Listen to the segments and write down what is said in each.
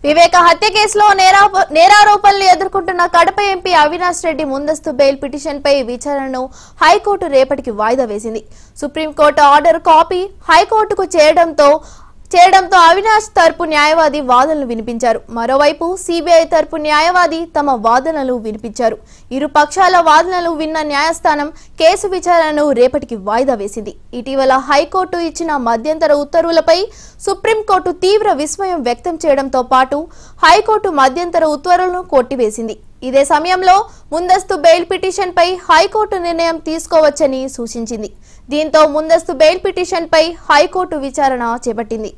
వివేక హత్య కేసులో నేరాప- నేరారోపణలు ఎదుర్కొంటున్న కడప ఎంపీ అవినాష్ రెడ్డి ముందస్తు బెయిల్ పిటిషన్పై విచారణను హైకోర్టు రేపటికి వాయిదా వేసింది సుప్రీంకోర్టు ఆర్డర్ కాపీ హైకోర్టుకు చేరడంతో చేయడంతో అవినాష్ తరపు న్యాయవాది వాదనలు వినిపించారు మరోవైపు సిబిఐ తరపు న్యాయవాది తమ వాదనలు వినిపించారు ఇరు పక్షాల వాదనలు విన్న న్యాయస్థానం కేసు విచారణను రేపటికి వాయిదా వేసింది ఇటీవల హైకోర్టు ఇచ్చిన మధ్యంతర ఉత్తర్వులపై సుప్రీంకోర్టు తీవ్ర విస్మయం వ్యక్తం చేయడంతో పాటు హైకోర్టు మధ్యంతర ఉత్తర్వులను కొట్టివేసింది ఇదే సమయంలో ముందస్తు బెయిల్ పిటిషన్పై హైకోర్టు నిర్ణయం తీసుకోవచ్చని సూచించింది దీంతో ముందస్తు బెయిల్ పిటిషన్పై హైకోర్టు విచారణ చేపట్టింది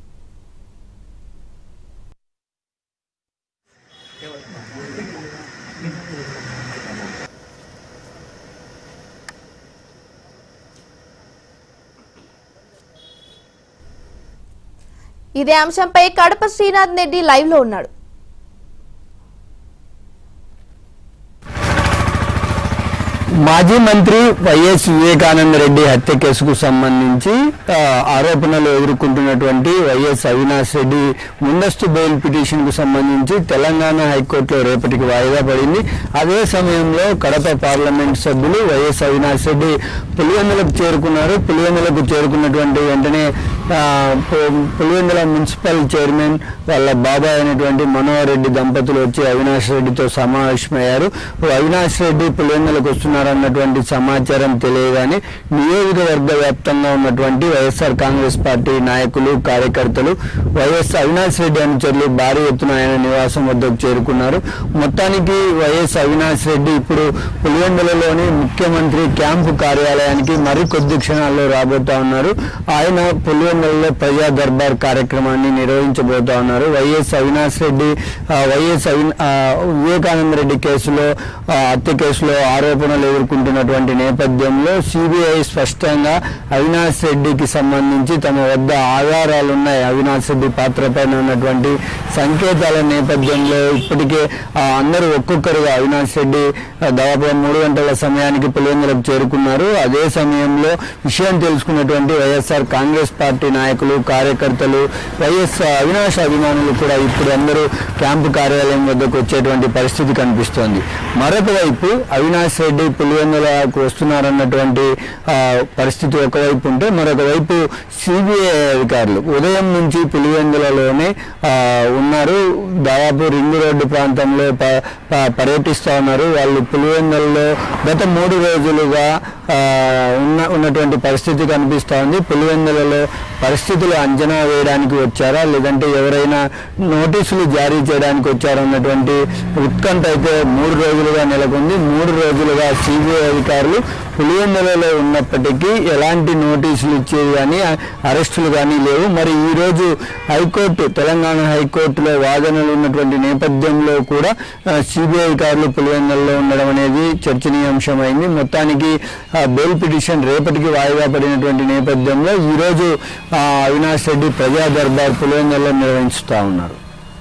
ఇదే అంశంపై కడప శ్రీనాథ్ రెడ్డి లైవ్ లో ఉన్నాడు మాజీ మంత్రి వైఎస్ వివేకానంద రెడ్డి హత్య కేసుకు సంబంధించి ఆ, ఆరోపణలు ఎదుర్కొంటున్నటువంటి వైఎస్ అవినాష్ రెడ్డి ముందస్తు బెయిల్ పిటిషన్ కు సంబంధించి తెలంగాణ హైకోర్టులో రేపటికి వాయిదా పడింది అదే సమయంలో కడప పార్లమెంట్ సభ్యులు వైఎస్ అవినాష్ రెడ్డి పులివెందులకు చేరుకున్నారు పులివెందులకు చేరుకున్నటువంటి వెంటనే ఆ, పు- పులివెందుల మున్సిపల్ చైర్మన్ వాళ్ళ బాబాయ్ అయినటువంటి మనోహర్ రెడ్డి దంపతులు వచ్చి అవినాష్ రెడ్డితో సమావేశమయ్యారు అవినాష్ రెడ్డి పులివెందులకు వస్తున్నారన్నటువంటి సమాచారం తెలియగానే నియోజకవర్గ వ్యాప్తంగా ఉన్నటువంటి వైఎస్ఆర్ కాంగ్రెస్ పార్టీ నాయకులు కార్యకర్తలు వైఎస్ అవినాష్ రెడ్డి అనుచరులు భారీ ఎత్తున ఆయన నివాసం వద్దకు చేరుకున్నారు మొత్తానికి వైఎస్ అవినాష్ రెడ్డి ఇప్పుడు పులివెందులలోని ముఖ్యమంత్రి క్యాంపు కార్యాలయానికి మరికొద్ది క్షణాల్లో రాబోతా ఉన్నారు ఆయన పులివెందులలో ప్రజా దర్బార్ కార్యక్రమాన్ని నిర్వహించబోతా ఉన్నారు వైఎస్ అవినాష్ రెడ్డి ఆ, వైఎస్ అవి ఆ, వివేకానంద రెడ్డి కేసులో ఆ, హత్య కేసులో ఆరోపణలు ఎదుర్కొంటున్నటువంటి నేపథ్యంలో సిబిఐ స్పష్టంగా అవినాష్ రెడ్డికి సంబంధించి తమ వద్ద ఆధారాలు ఉన్నాయి అవినాష్ రెడ్డి పాత్ర పైన ఉన్నటువంటి సంకేతాల నేపథ్యంలో ఇప్పటికే ఆ, అందరూ ఒక్కొక్కరుగా అవినాష్ రెడ్డి ఆ, దాదాపు మూడు గంటల సమయానికి పులివెందులకు చేరుకున్నారు అదే సమయంలో విషయం తెలుసుకున్నటువంటి వైఎస్ఆర్ కాంగ్రెస్ పార్టీ నాయకులు కార్యకర్తలు వైఎస్ అవినాష్ అభిమానులు కూడా ఇప్పుడు అందరూ క్యాంపు కార్యాలయం వద్దకు వచ్చేటువంటి పరిస్థితి కనిపిస్తోంది మరొక వైపు అవినాష్ రెడ్డి పులివెందులకు వస్తున్నారన్నటువంటి ఆ, పరిస్థితి ఒకవైపు ఉంటే మరొక వైపు సిబిఐ అధికారులు ఉదయం నుంచి పులివెందులలోనే ఆ, ఉన్నారు దాదాపు రింగ్ రోడ్డు ప్రాంతంలో ప- ప- పర్యటిస్తూ ఉన్నారు వాళ్ళు పులివెందులలో గత మూడు రోజులుగా ఆ, ఉన్న ఉన్నటువంటి పరిస్థితి కనిపిస్తూ ఉంది పులివెందులలో పరిస్థితులు అంచనా వేయడానికి వచ్చారా లేదంటే ఎవరైనా నోటీసులు జారీ చేయడానికి వచ్చారా అన్నటువంటి ఉత్కంఠ అయితే మూడు రోజులుగా నెలకొంది మూడు రోజులుగా సిబిఐ అధికారులు పులివెందులలో ఉన్నప్పటికీ ఎలాంటి నోటీసులు ఇచ్చేవి కానీ అరెస్టులు కానీ లేవు మరి ఈ రోజు హైకోర్టు తెలంగాణ హైకోర్టులో వాదనలు ఉన్నటువంటి నేపథ్యంలో కూడా సిబిఐ అధికారులు పులివెందులలో ఉండడం అనేది చర్చనీయాంశమైంది మొత్తానికి ఆ, బెయిల్ పిటిషన్ రేపటికి వాయిదా పడినటువంటి నేపథ్యంలో ఈ రోజు ఆ, అవినాష్ రెడ్డి ప్రజా దర్బార్ పులివెందులలో నిర్వహించుతా ఉన్నారు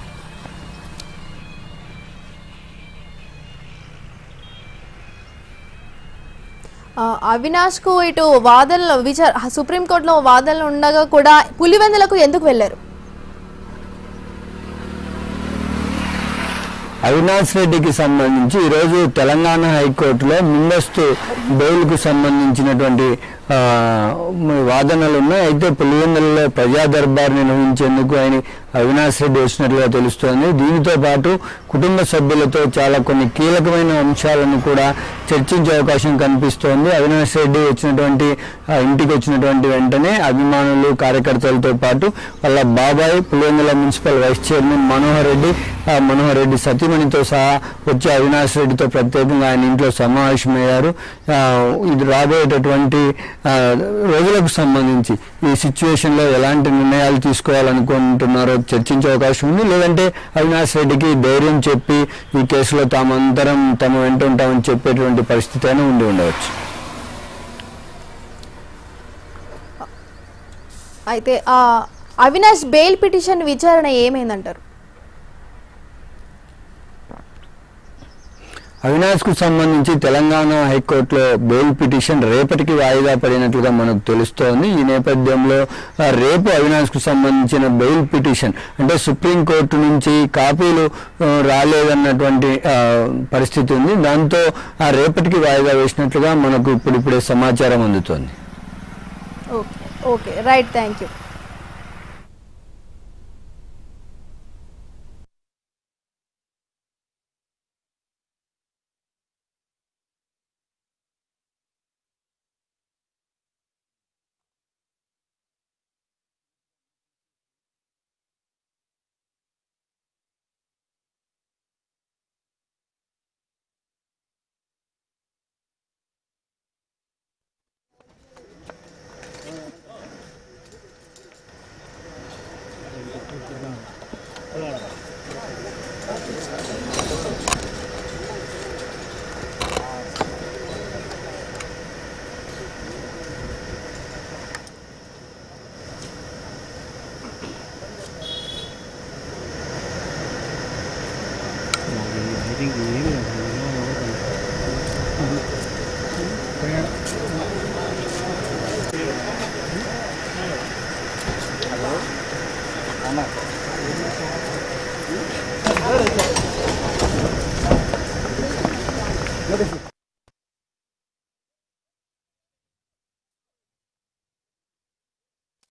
ఆ, అవినాష్ కు ఇటు వాదనలు విచార సుప్రీంకోర్టులో వాదనలు ఉండగా కూడా పులివెందులకు ఎందుకు వెళ్లారు అవినాష్ రెడ్డికి సంబంధించి ఈరోజు తెలంగాణ హైకోర్టులో ముందస్తు బెయిల్కు సంబంధించినటువంటి ఆ, వాదనలు ఉన్నాయి అయితే పులివెందులలో ప్రజా దర్బార్ నిర్వహించేందుకు ఆయన అవినాష్ రెడ్డి వచ్చినట్లుగా తెలుస్తోంది దీనితో పాటు కుటుంబ సభ్యులతో చాలా కొన్ని కీలకమైన అంశాలను కూడా చర్చించే అవకాశం కనిపిస్తోంది అవినాష్ రెడ్డి వచ్చినటువంటి ఆ, ఇంటికి వచ్చినటువంటి వెంటనే అభిమానులు కార్యకర్తలతో పాటు వాళ్ళ బాబాయ్ Pulivendula municipal vice chairman Manohar Reddy ఆ, మనోహర్ రెడ్డి సతీమణితో సహా వచ్చి అవినాష్ రెడ్డితో ప్రత్యేకంగా ఆయన ఇంట్లో సమావేశమయ్యారు ఆ, ఇది రాబోయేటటువంటి ఆ, రోజులకు సంబంధించి ఈ సిచ్యువేషన్ లో ఎలాంటి నిర్ణయాలు తీసుకోవాలనుకుంటున్నారో చర్చించే అవకాశం ఉంది లేదంటే అవినాష్ రెడ్డికి ధైర్యం చెప్పి ఈ కేసులో తామంతరం తమ వెంట ఉంటామని చెప్పేటువంటి పరిస్థితి అయినా ఉండి ఉండవచ్చు అయితే ఆ అవినాష్ బెయిల్ పిటిషన్ విచారణ ఏమైందంటారు అవినాష్ కు సంబంధించి తెలంగాణ హైకోర్టులో బెయిల్ పిటిషన్ రేపటికి వాయిదా పడినట్లుగా మనకు తెలుస్తోంది ఈ నేపథ్యంలో ఆ, రేపు అవినాష్ కు సంబంధించిన బెయిల్ పిటిషన్ అంటే సుప్రీంకోర్టు నుంచి కాపీలు ఆ, రాలేదన్నటువంటి ఆ, పరిస్థితి ఉంది దాంతో ఆ రేపటికి వాయిదా వేసినట్లుగా మనకు ఇప్పుడిప్పుడే సమాచారం అందుతోంది okay okay right thank you అన్న